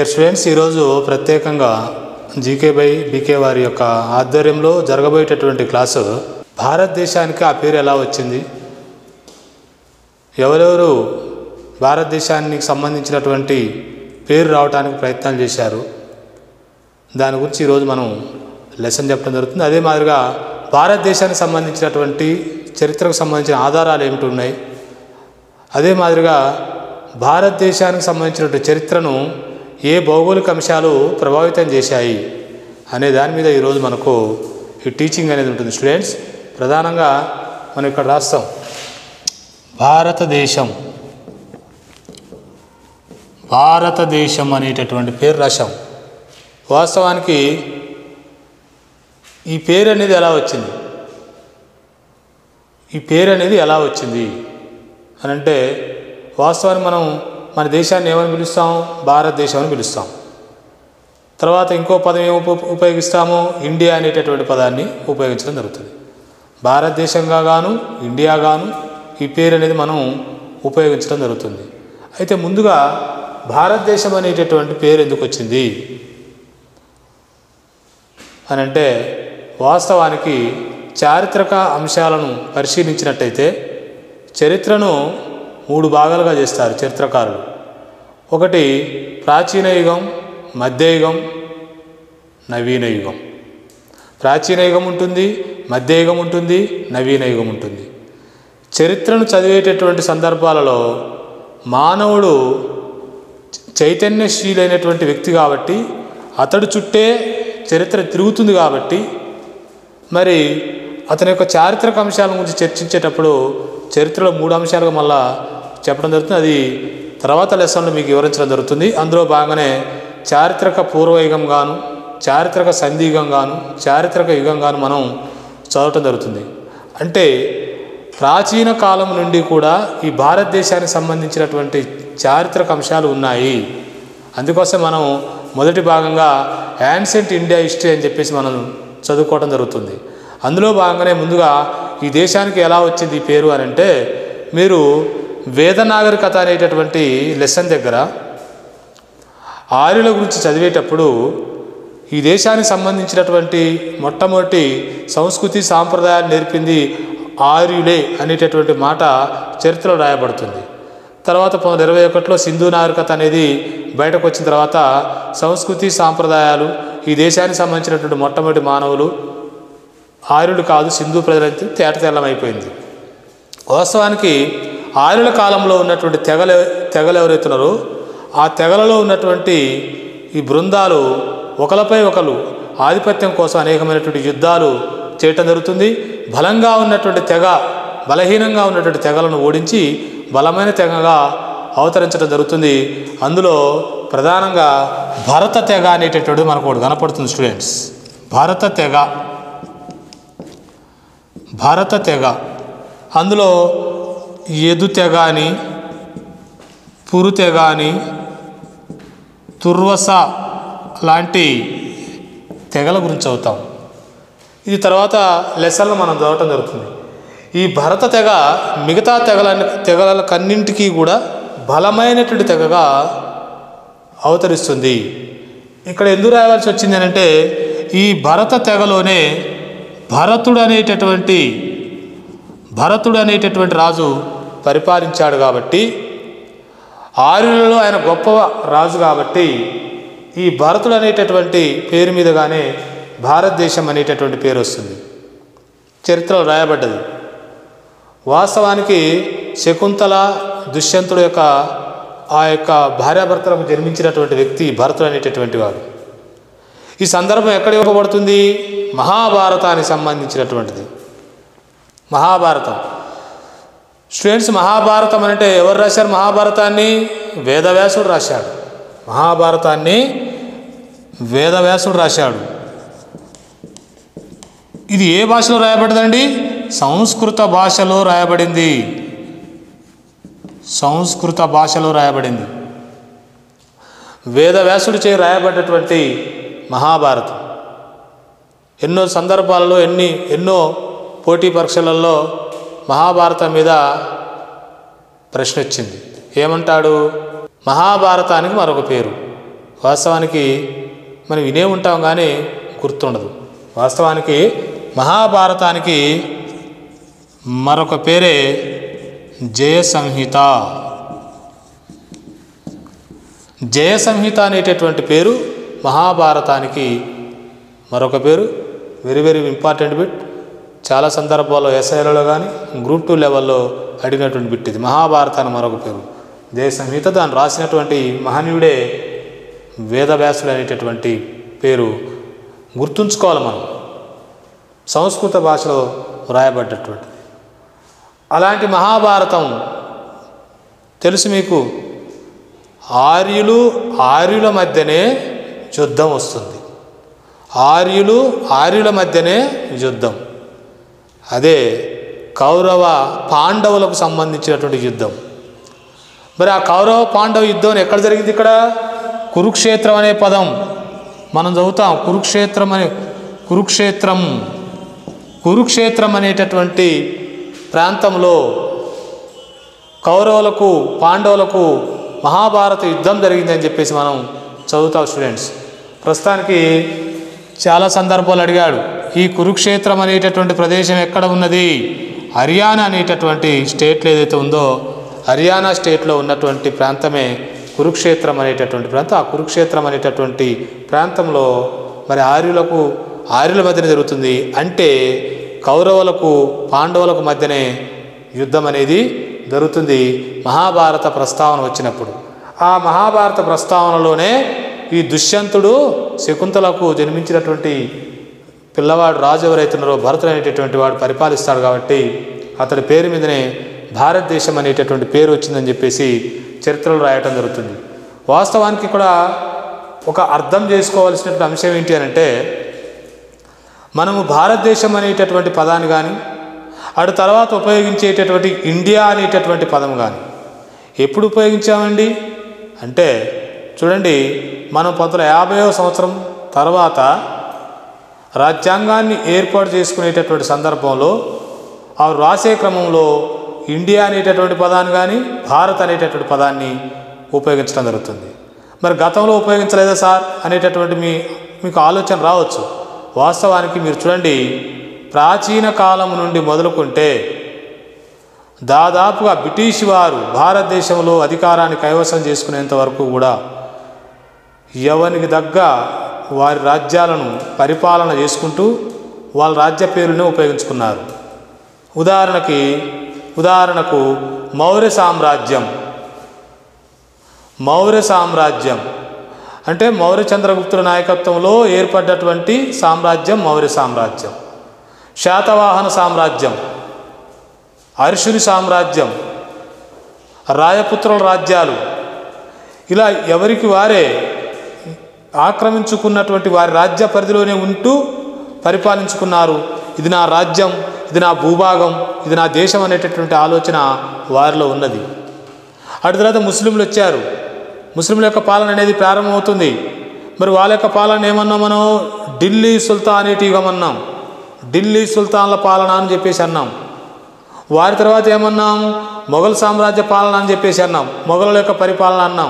dear students ఈరోజు ప్రత్యేకంగా GK by BK వారి యొక్క ఆధ్వర్యంలో జరగబోయేటటువంటి క్లాసు భారతదేశానికి ఆ పేరు ఎలా వచ్చింది ఎవరెవరు భారతదేశానికి సంబంధించినటువంటి పేరు రావడానికి ప్రయత్నాలు చేశారు దాని గురించి ఈరోజు మనం లెసన్ చెప్పడం జరుగుతుంది అదే మాదిరిగా భారతదేశానికి సంబంధించినటువంటి చరిత్రకు సంబంధించిన ఆధారాలు ఏమిటి ఉన్నాయి అదే మాదిరిగా భారతదేశానికి సంబంధించినటువంటి చరిత్రను ఏ భౌగోళిక అంశాలు ప్రభావితం చేశాయి అనే దాని మీద ఈరోజు మనకు ఈ టీచింగ్ అనేది ఉంటుంది స్టూడెంట్స్ ప్రధానంగా మనం ఇక్కడ రాస్తాం భారతదేశం భారతదేశం అనేటటువంటి పేరు రాశాం వాస్తవానికి ఈ పేరు అనేది ఎలా వచ్చింది ఈ పేరు అనేది ఎలా వచ్చింది అని అంటే వాస్తవానికి మనం మన దేశాన్ని ఏమని పిలుస్తాం భారతదేశం అని పిలుస్తాం తర్వాత ఇంకో పదం ఏమి ఉప- ఉపయోగిస్తాము ఇండియా అనేటటువంటి పదాన్ని ఉపయోగించడం జరుగుతుంది భారతదేశంగా గాను ఇండియా గాను ఈ పేరు అనేది మనం ఉపయోగించడం జరుగుతుంది అయితే ముందుగా భారతదేశం అనేటటువంటి పేరు ఎందుకు వచ్చింది అని అంటే వాస్తవానికి చారిత్రక అంశాలను పరిశీలించినట్టయితే చరిత్రను మూడు భాగాలుగా చేస్తారు చరిత్రకారులు ఒకటి ప్రాచీన యుగం మధ్యయుగం నవీన యుగం ప్రాచీన యుగం ఉంటుంది మధ్యయుగం ఉంటుంది నవీన యుగం ఉంటుంది చరిత్రను చదివేటటువంటి సందర్భాలలో మానవుడు చైతన్యశీలైనటువంటి వ్యక్తి కాబట్టి అతడు చుట్టే చరిత్ర తిరుగుతుంది కాబట్టి మరి అతని యొక్క చారిత్రక అంశాల గురించి చర్చించేటప్పుడు చరిత్రలో మూడు అంశాలుగా మళ్ళా చెప్పడం జరుగుతుంది అది తర్వాత లెసన్లో మీకు వివరించడం జరుగుతుంది అందులో భాగంగానే చారిత్రక పూర్వయుగం గాను చారిత్రక సంధియుగం గాను చారిత్రక యుగం గాను మనం చదవటం జరుగుతుంది అంటే ప్రాచీన కాలం నుండి కూడా ఈ భారతదేశానికి సంబంధించినటువంటి చారిత్రక అంశాలు ఉన్నాయి అందుకోసం మనం మొదటి భాగంగా యాన్సెంట్ ఇండియా హిస్టరీ అని చెప్పేసి మనం చదువుకోవడం జరుగుతుంది అందులో భాగంగానే ముందుగా ఈ దేశానికి ఎలా వచ్చింది ఈ పేరు అని అంటే మీరు వేద నాగరికత అనేటటువంటి లెసన్ దగ్గర ఆర్యుల గురించి చదివేటప్పుడు ఈ దేశానికి సంబంధించినటువంటి మొట్టమొదటి సంస్కృతి సాంప్రదాయాలు నేర్పింది ఆర్యులే అనేటటువంటి మాట చరిత్రలో రాయబడుతుంది తర్వాత పంతొమ్మిది వందల ఇరవై ఒకటిలో సింధు నాగరికత అనేది బయటకు వచ్చిన తర్వాత సంస్కృతి సాంప్రదాయాలు ఈ దేశానికి సంబంధించినటువంటి మొట్టమొదటి మానవులు ఆర్యులు కాదు సింధు ప్రజలైతే తేటతెల్లమైపోయింది వాస్తవానికి ఆర్యుల కాలంలో ఉన్నటువంటి తెగలు తెగలు ఎవరైతున్నారో ఆ తెగలలో ఉన్నటువంటి ఈ బృందాలు ఒకరిపై ఒకరు ఆధిపత్యం కోసం అనేకమైనటువంటి యుద్ధాలు చేయటం జరుగుతుంది బలంగా ఉన్నటువంటి తెగ బలహీనంగా ఉన్నటువంటి తెగలను ఓడించి బలమైన తెగగా అవతరించడం జరుగుతుంది అందులో ప్రధానంగా భరత తెగ అనేటటువంటిది మనకు ఒకటి కనపడుతుంది స్టూడెంట్స్ భారత తెగ భారత తెగ అందులో ఎదు తెగ అని పురు తెగ అని తుర్వస లాంటి తెగల గురించి చదువుతాం ఇది తర్వాత లెసన్లు మనం చదవటం జరుగుతుంది ఈ భరత తెగ మిగతా తెగల తెగలకన్నింటికీ కూడా బలమైనటువంటి తెగగా అవతరిస్తుంది ఇక్కడ ఎందుకు రాయవలసి వచ్చింది అని అంటే ఈ భరత తెగలోనే భరతుడు అనేటటువంటి భరతుడు అనేటటువంటి రాజు పరిపాలించాడు కాబట్టి ఆర్యులలో ఆయన గొప్ప రాజు కాబట్టి ఈ భరతుడు అనేటటువంటి పేరు మీదగానే భారతదేశం అనేటటువంటి పేరు వస్తుంది చరిత్రలో రాయబడ్డది వాస్తవానికి శకుంతల దుష్యంతుడు యొక్క ఆ యొక్క భార్యాభర్తలకు జన్మించినటువంటి వ్యక్తి భరతుడు అనేటటువంటి వాడు ఈ సందర్భం ఎక్కడ ఇవ్వబడుతుంది మహాభారతానికి సంబంధించినటువంటిది మహాభారతం స్టూడెంట్స్ మహాభారతం అంటే ఎవరు రాశారు మహాభారతాన్ని వేదవ్యాసుడు రాశాడు మహాభారతాన్ని వేదవ్యాసుడు రాశాడు ఇది ఏ భాషలో రాయబడిందండి సంస్కృత భాషలో రాయబడింది సంస్కృత భాషలో రాయబడింది వేదవ్యాసుడి చే రాయబడ్డటువంటి మహాభారతం ఎన్నో సందర్భాలలో ఎన్ని ఎన్నో పోటీ పరీక్షలలో మహాభారతం మీద ప్రశ్న వచ్చింది ఏమంటాడు మహాభారతానికి మరొక పేరు వాస్తవానికి మనం వినే ఉంటాం కానీ గుర్తుండదు వాస్తవానికి మహాభారతానికి మరొక పేరే జయ సంహిత జయ సంహిత అనేటటువంటి పేరు మహాభారతానికి మరొక పేరు వెరీ వెరీ ఇంపార్టెంట్ బిట్ చాలా సందర్భాల్లో ఎస్ఐలలో కానీ గ్రూప్ టూ లెవెల్లో అడిగినటువంటి బిట్ ఇది మహాభారతానికి మరొక పేరు జయ సంహిత దాన్ని రాసినటువంటి మహనీయుడే వేదవ్యాసుడు అనేటటువంటి పేరు గుర్తుంచుకోవాలి మనం సంస్కృత భాషలో వ్రాయబడ్డటువంటి అలాంటి మహాభారతం తెలుసు మీకు ఆర్యులు ఆర్యుల మధ్యనే యుద్ధం వస్తుంది ఆర్యులు ఆర్యుల మధ్యనే యుద్ధం అదే కౌరవ పాండవులకు సంబంధించినటువంటి యుద్ధం మరి ఆ కౌరవ పాండవ యుద్ధం ఎక్కడ జరిగింది ఇక్కడ కురుక్షేత్రం అనే పదం మనం చదువుతాం కురుక్షేత్రం అనే కురుక్షేత్రం కురుక్షేత్రం అనేటటువంటి ప్రాంతంలో కౌరవులకు పాండవులకు మహాభారత యుద్ధం జరిగిందని చెప్పేసి మనం చదువుతాం స్టూడెంట్స్ ప్రస్తుతానికి చాలా సందర్భాలు అడిగాడు ఈ కురుక్షేత్రం అనేటటువంటి ప్రదేశం ఎక్కడ ఉన్నది హర్యానా అనేటటువంటి స్టేట్లో ఏదైతే ఉందో హర్యానా స్టేట్లో ఉన్నటువంటి ప్రాంతమే కురుక్షేత్రం అనేటటువంటి ప్రాంతం ఆ కురుక్షేత్రం అనేటటువంటి ప్రాంతంలో మరి ఆర్యులకు ఆర్యుల మధ్యన జరుగుతుంది అంటే కౌరవులకు పాండవులకు మధ్యనే యుద్ధం అనేది జరుగుతుంది మహాభారత ప్రస్తావన వచ్చినప్పుడు ఆ మహాభారత ప్రస్తావనలోనే ఈ దుష్యంతుడు శకుంతలకు జన్మించినటువంటి పిల్లవాడు రాజు ఎవరైతున్నారో భరతుడు అనేటటువంటి వాడు పరిపాలిస్తాడు కాబట్టి అతడి పేరు మీదనే భారతదేశం అనేటటువంటి పేరు వచ్చిందని చెప్పేసి చరిత్రలో రాయటం జరుగుతుంది వాస్తవానికి కూడా ఒక అర్థం చేసుకోవాల్సినటువంటి అంశం ఏంటి అని అంటే మనము భారతదేశం అనేటటువంటి పదాన్ని కానీ అటు తర్వాత ఉపయోగించేటటువంటి ఇండియా అనేటటువంటి పదం కానీ ఎప్పుడు ఉపయోగించామండి అంటే చూడండి మనం పంతొమ్మిది యాభైవ సంవత్సరం తర్వాత రాజ్యాంగాన్ని ఏర్పాటు చేసుకునేటటువంటి సందర్భంలో ఆ రాసే క్రమంలో ఇండియా అనేటటువంటి పదాన్ని కానీ భారత్ అనేటటువంటి పదాన్ని ఉపయోగించడం జరుగుతుంది మరి గతంలో ఉపయోగించలేదా సార్ అనేటటువంటి మీ మీకు ఆలోచన రావచ్చు వాస్తవానికి మీరు చూడండి ప్రాచీన కాలం నుండి మొదలుకుంటే దాదాపుగా బ్రిటిష్ వారు భారతదేశంలో అధికారాన్ని కైవసం చేసుకునేంత వరకు కూడా ఎవరికి దగ్గ వారి రాజ్యాలను పరిపాలన చేసుకుంటూ వాళ్ళ రాజ్య పేరునే ఉపయోగించుకున్నారు ఉదాహరణకి ఉదాహరణకు మౌర్య సామ్రాజ్యం మౌర్య సామ్రాజ్యం అంటే మౌర్య చంద్రగుప్తుడి నాయకత్వంలో ఏర్పడ్డటువంటి సామ్రాజ్యం మౌర్య సామ్రాజ్యం శాతవాహన సామ్రాజ్యం అర్షుని సామ్రాజ్యం రాయపుత్రుల రాజ్యాలు ఇలా ఎవరికి వారే ఆక్రమించుకున్నటువంటి వారి రాజ్య పరిధిలోనే ఉంటూ పరిపాలించుకున్నారు ఇది నా రాజ్యం ఇది నా భూభాగం ఇది నా దేశం అనేటటువంటి ఆలోచన వారిలో ఉన్నది అటు తర్వాత ముస్లింలు వచ్చారు ముస్లింల యొక్క పాలన అనేది ప్రారంభమవుతుంది మరి వాళ్ళ యొక్క పాలన ఏమన్నాం మనం ఢిల్లీ సుల్తానేట్ యుగం అన్నాం ఢిల్లీ సుల్తాన్ల పాలన అని చెప్పేసి అన్నాం వారి తర్వాత ఏమన్నాం మొఘల్ సామ్రాజ్య పాలన అని చెప్పేసి అన్నాం మొఘలుల యొక్క పరిపాలన అన్నాం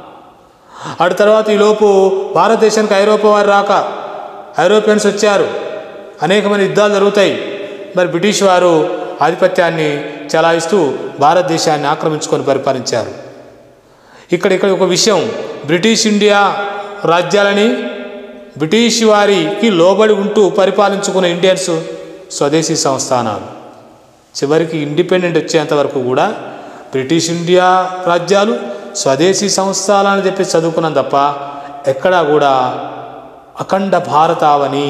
అటు తర్వాత ఈలోపు భారతదేశానికి ఐరోపా వారు రాక ఐరోపియన్స్ వచ్చారు అనేకమైన యుద్ధాలు జరుగుతాయి మరి బ్రిటిష్ వారు ఆధిపత్యాన్ని చలాయిస్తూ భారతదేశాన్ని ఆక్రమించుకొని పరిపాలించారు ఇక్కడ ఇక్కడ ఒక విషయం బ్రిటిష్ ఇండియా రాజ్యాలని బ్రిటిష్ వారికి లోబడి ఉంటూ పరిపాలించుకున్న ఇండియన్స్ స్వదేశీ సంస్థానాలు చివరికి ఇండిపెండెంట్ వచ్చేంత వరకు కూడా బ్రిటిష్ ఇండియా రాజ్యాలు స్వదేశీ సంస్థాలని చెప్పి చదువుకున్నాం తప్ప ఎక్కడా కూడా అఖండ భారతావని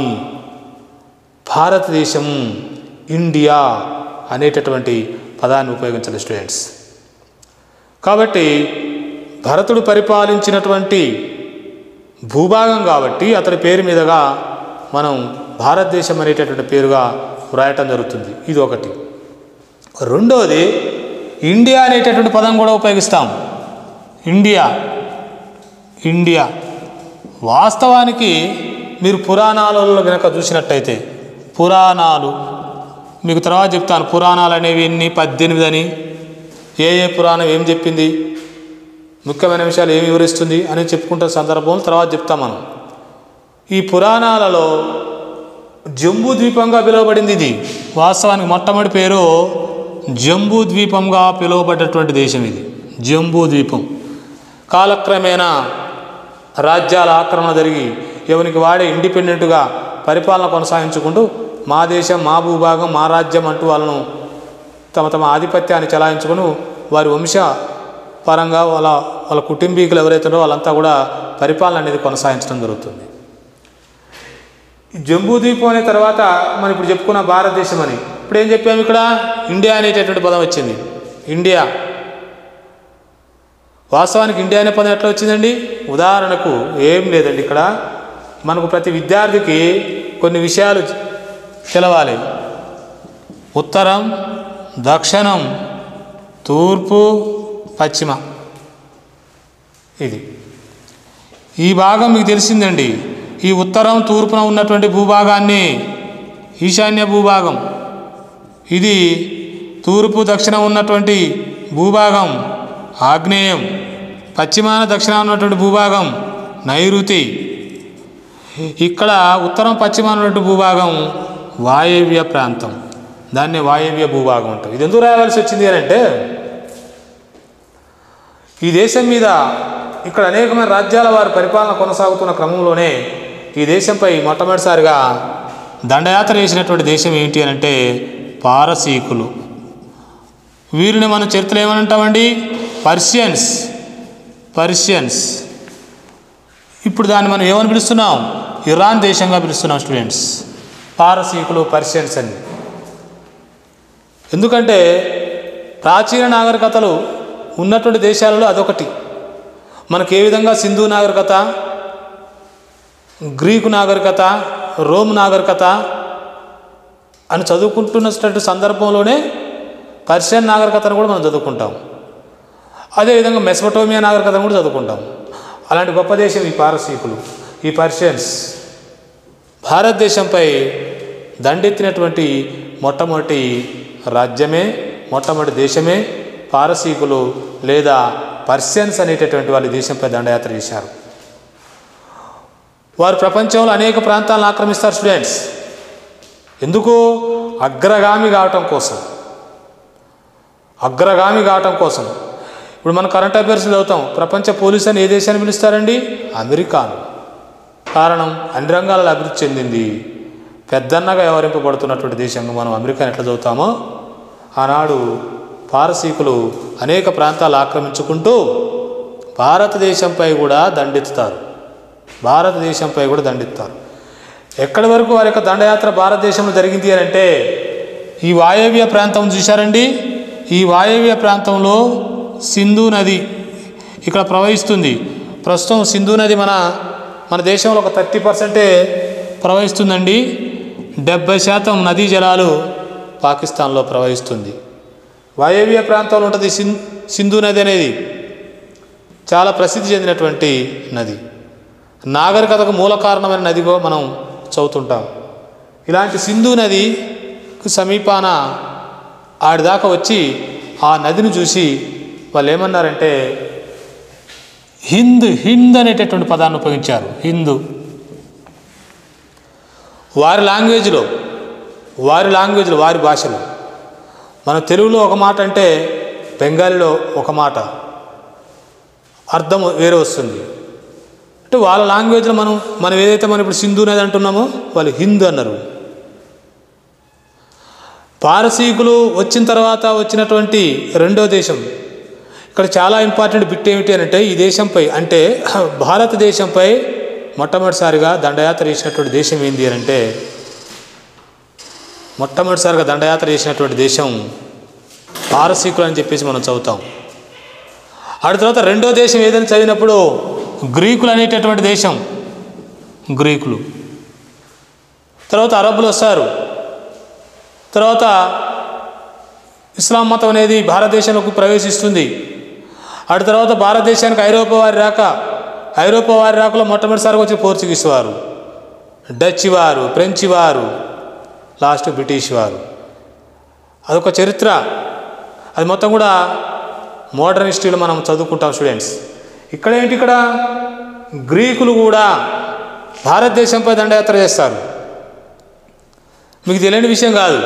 భారతదేశం ఇండియా అనేటటువంటి పదాన్ని ఉపయోగించాలి స్టూడెంట్స్ కాబట్టి భరతుడు పరిపాలించినటువంటి భూభాగం కాబట్టి అతని పేరు మీదుగా మనం భారతదేశం అనేటటువంటి పేరుగా వ్రాయటం జరుగుతుంది ఇది ఒకటి రెండోది ఇండియా అనేటటువంటి పదం కూడా ఉపయోగిస్తాం ఇండియా ఇండియా వాస్తవానికి మీరు పురాణాలలో కనుక చూసినట్టయితే పురాణాలు మీకు తర్వాత చెప్తాను పురాణాలు అనేవి ఎన్ని పద్దెనిమిది అని ఏ ఏ పురాణం ఏం చెప్పింది ముఖ్యమైన విషయాలు ఏమి వివరిస్తుంది అని చెప్పుకుంటున్న సందర్భంలో తర్వాత చెప్తాం మనం ఈ పురాణాలలో జంబూ ద్వీపంగా పిలువబడింది ఇది వాస్తవానికి మొట్టమొదటి పేరు జంబూ ద్వీపంగా పిలువబడ్డటువంటి దేశం ఇది జంబూ ద్వీపం కాలక్రమేణా రాజ్యాల ఆక్రమణ జరిగి ఎవరికి వాడే ఇండిపెండెంట్గా పరిపాలన కొనసాగించుకుంటూ మా దేశం మా భూభాగం మా రాజ్యం అంటూ వాళ్ళను తమ తమ ఆధిపత్యాన్ని చలాయించుకుని వారి వంశ పరంగా వాళ్ళ వాళ్ళ కుటుంబీకులు ఎవరైతే ఉన్నారో వాళ్ళంతా కూడా పరిపాలన అనేది కొనసాగించడం జరుగుతుంది ఈ జంబూ ద్వీపం అనే తర్వాత మనం ఇప్పుడు చెప్పుకున్న భారతదేశం అని ఇప్పుడు ఏం చెప్పాము ఇక్కడ ఇండియా అనేటటువంటి పదం వచ్చింది ఇండియా వాస్తవానికి ఇండియా అనే పదం ఎట్లా వచ్చిందండి ఉదాహరణకు ఏం లేదండి ఇక్కడ మనకు ప్రతి విద్యార్థికి కొన్ని విషయాలు తెలవాలి ఉత్తరం దక్షిణం తూర్పు పశ్చిమ ఇది ఈ భాగం మీకు తెలిసిందండి ఈ ఉత్తరం తూర్పున ఉన్నటువంటి భూభాగాన్ని ఈశాన్య భూభాగం ఇది తూర్పు దక్షిణం ఉన్నటువంటి భూభాగం ఆగ్నేయం పశ్చిమాన దక్షిణాన ఉన్నటువంటి భూభాగం నైరుతి ఇక్కడ ఉత్తరం పశ్చిమాన ఉన్నటువంటి భూభాగం వాయవ్య ప్రాంతం దాన్ని వాయవ్య భూభాగం అంటాం ఇది ఎందుకు రాయవలసి వచ్చింది అని అంటే ఈ దేశం మీద ఇక్కడ అనేకమైన రాజ్యాల వారి పరిపాలన కొనసాగుతున్న క్రమంలోనే ఈ దేశంపై మొట్టమొదటిసారిగా దండయాత్ర చేసినటువంటి దేశం ఏంటి అని అంటే పారసీకులు వీరిని మనం చరిత్రలో ఏమని అంటామండి పర్షియన్స్ పర్షియన్స్ ఇప్పుడు దాన్ని మనం ఏమని పిలుస్తున్నాం ఇరాన్ దేశంగా పిలుస్తున్నాం స్టూడెంట్స్ పారసీకులు పర్షియన్స్ అని ఎందుకంటే ప్రాచీన నాగరికతలు ఉన్నటువంటి దేశాలలో అదొకటి మనకు ఏ విధంగా సింధు నాగరికత గ్రీకు నాగరికత రోమ్ నాగరికత అని చదువుకుంటున్నటువంటి సందర్భంలోనే పర్షియన్ నాగరికతను కూడా మనం చదువుకుంటాం అదేవిధంగా మెస్పటోమియా నాగరికతను కూడా చదువుకుంటాం అలాంటి గొప్ప దేశం ఈ పారసీకులు ఈ పర్షియన్స్ భారతదేశంపై దండెత్తినటువంటి మొట్టమొదటి రాజ్యమే మొట్టమొదటి దేశమే పారసీకులు లేదా పర్షియన్స్ అనేటటువంటి వాళ్ళ దేశంపై దండయాత్ర చేశారు వారు ప్రపంచంలో అనేక ప్రాంతాలను ఆక్రమిస్తారు స్టూడెంట్స్ ఎందుకు అగ్రగామి కావటం కోసం అగ్రగామి కావటం కోసం ఇప్పుడు మనం కరెంట్ అఫైర్స్ చదువుతాం ప్రపంచ పోలీస్ అని ఏ దేశాన్ని పిలుస్తారండి అమెరికాను కారణం అన్ని రంగాలలో అభివృద్ధి చెందింది పెద్దన్నగా వ్యవహరింపబడుతున్నటువంటి దేశంగా మనం అమెరికాని ఎట్లా చదువుతామో ఆనాడు పారసీకులు అనేక ప్రాంతాలు ఆక్రమించుకుంటూ భారతదేశంపై కూడా దండెత్తుతారు భారతదేశంపై కూడా దండెత్తారు ఎక్కడి వరకు వారి యొక్క దండయాత్ర భారతదేశంలో జరిగింది అని అంటే ఈ వాయవ్య ప్రాంతం చూశారండి ఈ వాయవ్య ప్రాంతంలో సింధు నది ఇక్కడ ప్రవహిస్తుంది ప్రస్తుతం సింధు నది మన మన దేశంలో ఒక థర్టీ పర్సెంటే ప్రవహిస్తుందండి డెబ్బై శాతం నదీ జలాలు పాకిస్తాన్లో ప్రవహిస్తుంది వాయవ్య ప్రాంతంలో ఉంటుంది సిం సింధు నది అనేది చాలా ప్రసిద్ధి చెందినటువంటి నది నాగరికతకు మూల కారణమైన నదిగో మనం చదువుతుంటాం ఇలాంటి సింధు నదికి సమీపాన ఆడిదాకా వచ్చి ఆ నదిని చూసి వాళ్ళు ఏమన్నారంటే హింద్ హింద్ అనేటటువంటి పదాన్ని ఉపయోగించారు హిందూ వారి లాంగ్వేజ్లో వారి లాంగ్వేజ్లో వారి భాషలో మన తెలుగులో ఒక మాట అంటే బెంగాలీలో ఒక మాట అర్థం వేరే వస్తుంది అంటే వాళ్ళ లాంగ్వేజ్లో మనం మనం ఏదైతే మనం ఇప్పుడు సింధు నది అంటున్నామో వాళ్ళు హిందూ అన్నారు పారసీకులు వచ్చిన తర్వాత వచ్చినటువంటి రెండో దేశం ఇక్కడ చాలా ఇంపార్టెంట్ బిట్ ఏమిటి అని అంటే ఈ దేశంపై అంటే భారతదేశంపై మొట్టమొదటిసారిగా దండయాత్ర చేసినటువంటి దేశం ఏంది అని అంటే మొట్టమొదటిసారిగా దండయాత్ర చేసినటువంటి దేశం పారసీకులు అని చెప్పేసి మనం చదువుతాం ఆ తర్వాత రెండో దేశం ఏదని చదివినప్పుడు గ్రీకులు అనేటటువంటి దేశం గ్రీకులు తర్వాత అరబ్బులు వస్తారు తర్వాత ఇస్లాం మతం అనేది భారతదేశంలోకి ప్రవేశిస్తుంది అటు తర్వాత భారతదేశానికి ఐరోపా వారి రాక ఐరోపా వారి రాకలో మొట్టమొదటిసారిగా వచ్చిన పోర్చుగీస్ వారు డచ్ వారు ఫ్రెంచ్ వారు లాస్ట్ బ్రిటిష్ వారు అదొక చరిత్ర అది మొత్తం కూడా మోడర్న్ హిస్టరీలో మనం చదువుకుంటాం స్టూడెంట్స్ ఇక్కడ ఏంటి ఇక్కడ గ్రీకులు కూడా భారతదేశంపై దండయాత్ర చేస్తారు మీకు తెలియని విషయం కాదు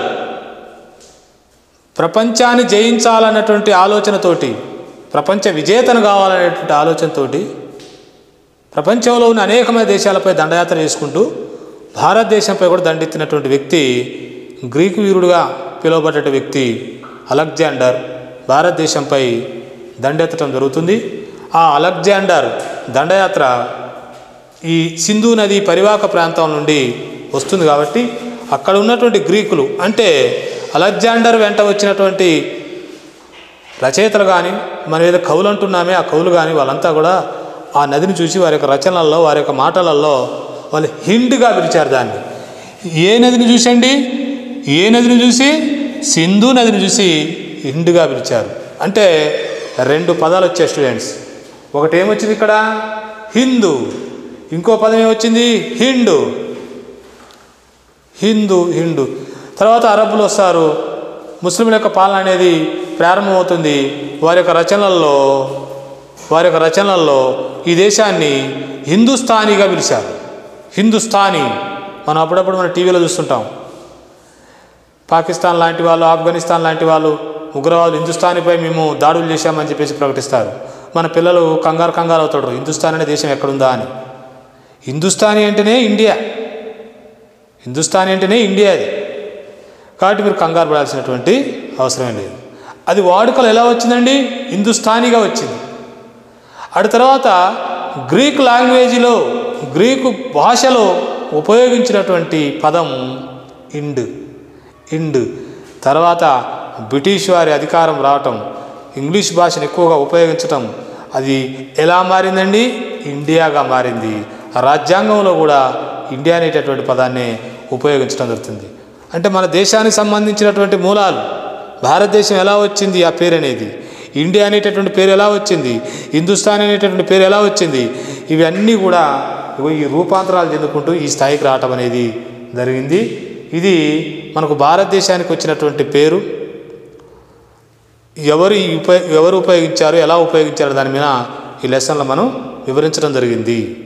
ప్రపంచాన్ని జయించాలన్నటువంటి ఆలోచనతోటి ప్రపంచ విజేతను కావాలనేటువంటి ఆలోచనతోటి ప్రపంచంలో ఉన్న అనేకమైన దేశాలపై దండయాత్ర చేసుకుంటూ భారతదేశంపై కూడా దండెత్తినటువంటి వ్యక్తి గ్రీకు వీరుడుగా పిలువబడ్డ వ్యక్తి అలెగ్జాండర్ భారతదేశంపై దండెత్తడం జరుగుతుంది ఆ అలెగ్జాండర్ దండయాత్ర ఈ సింధు నది పరివాహక ప్రాంతం నుండి వస్తుంది కాబట్టి అక్కడ ఉన్నటువంటి గ్రీకులు అంటే అలెగ్జాండర్ వెంట వచ్చినటువంటి రచయితలు కానీ మనం ఏదో కవులు అంటున్నామే ఆ కవులు కానీ వాళ్ళంతా కూడా ఆ నదిని చూసి వారి యొక్క రచనల్లో వారి యొక్క మాటలలో వాళ్ళు హిండ్గా పిలిచారు దాన్ని ఏ నదిని చూసండి ఏ నదిని చూసి సింధు నదిని చూసి హిండ్గా పిలిచారు అంటే రెండు పదాలు వచ్చాయి స్టూడెంట్స్ ఒకటి ఏమొచ్చింది ఇక్కడ హిందూ ఇంకో పదం ఏమొచ్చింది హిండు హిందూ హిందూ తర్వాత అరబ్బులు వస్తారు ముస్లింల యొక్క పాలన అనేది ప్రారంభమవుతుంది వారి యొక్క రచనల్లో వారి యొక్క రచనల్లో ఈ దేశాన్ని హిందుస్థానీగా పిలిచారు హిందుస్థానీ మనం అప్పుడప్పుడు మన టీవీలో చూస్తుంటాం పాకిస్తాన్ లాంటి వాళ్ళు ఆఫ్ఘనిస్తాన్ లాంటి వాళ్ళు ఉగ్రవాదులు హిందుస్థానీపై మేము దాడులు చేశామని చెప్పేసి ప్రకటిస్తారు మన పిల్లలు కంగారు కంగారు అవుతాడు హిందుస్థాన్ అనే దేశం ఎక్కడుందా అని హిందుస్థానీ అంటేనే ఇండియా హిందుస్థానీ అంటేనే ఇండియా అది కాబట్టి మీరు కంగారు పడాల్సినటువంటి అవసరం లేదు అది వాడుకలు ఎలా వచ్చిందండి హిందుస్థానీగా వచ్చింది అటు తర్వాత గ్రీక్ లాంగ్వేజ్లో గ్రీకు భాషలో ఉపయోగించినటువంటి పదం ఇండ్ ఇండ్ తర్వాత బ్రిటిష్ వారి అధికారం రావటం ఇంగ్లీష్ భాషను ఎక్కువగా ఉపయోగించటం అది ఎలా మారిందండి ఇండియాగా మారింది రాజ్యాంగంలో కూడా ఇండియా అనేటటువంటి పదాన్ని ఉపయోగించడం జరుగుతుంది అంటే మన దేశానికి సంబంధించినటువంటి మూలాలు భారతదేశం ఎలా వచ్చింది ఆ పేరు అనేది ఇండియా అనేటటువంటి పేరు ఎలా వచ్చింది హిందుస్థాన్ అనేటటువంటి పేరు ఎలా వచ్చింది ఇవన్నీ కూడా ఇగో ఈ రూపాంతరాలు చెందుకుంటూ ఈ స్థాయికి రావటం అనేది జరిగింది ఇది మనకు భారతదేశానికి వచ్చినటువంటి పేరు ఎవరు ఈ ఉప ఎవరు ఉపయోగించారు ఎలా ఉపయోగించారు దాని మీద ఈ లెసన్లో మనం వివరించడం జరిగింది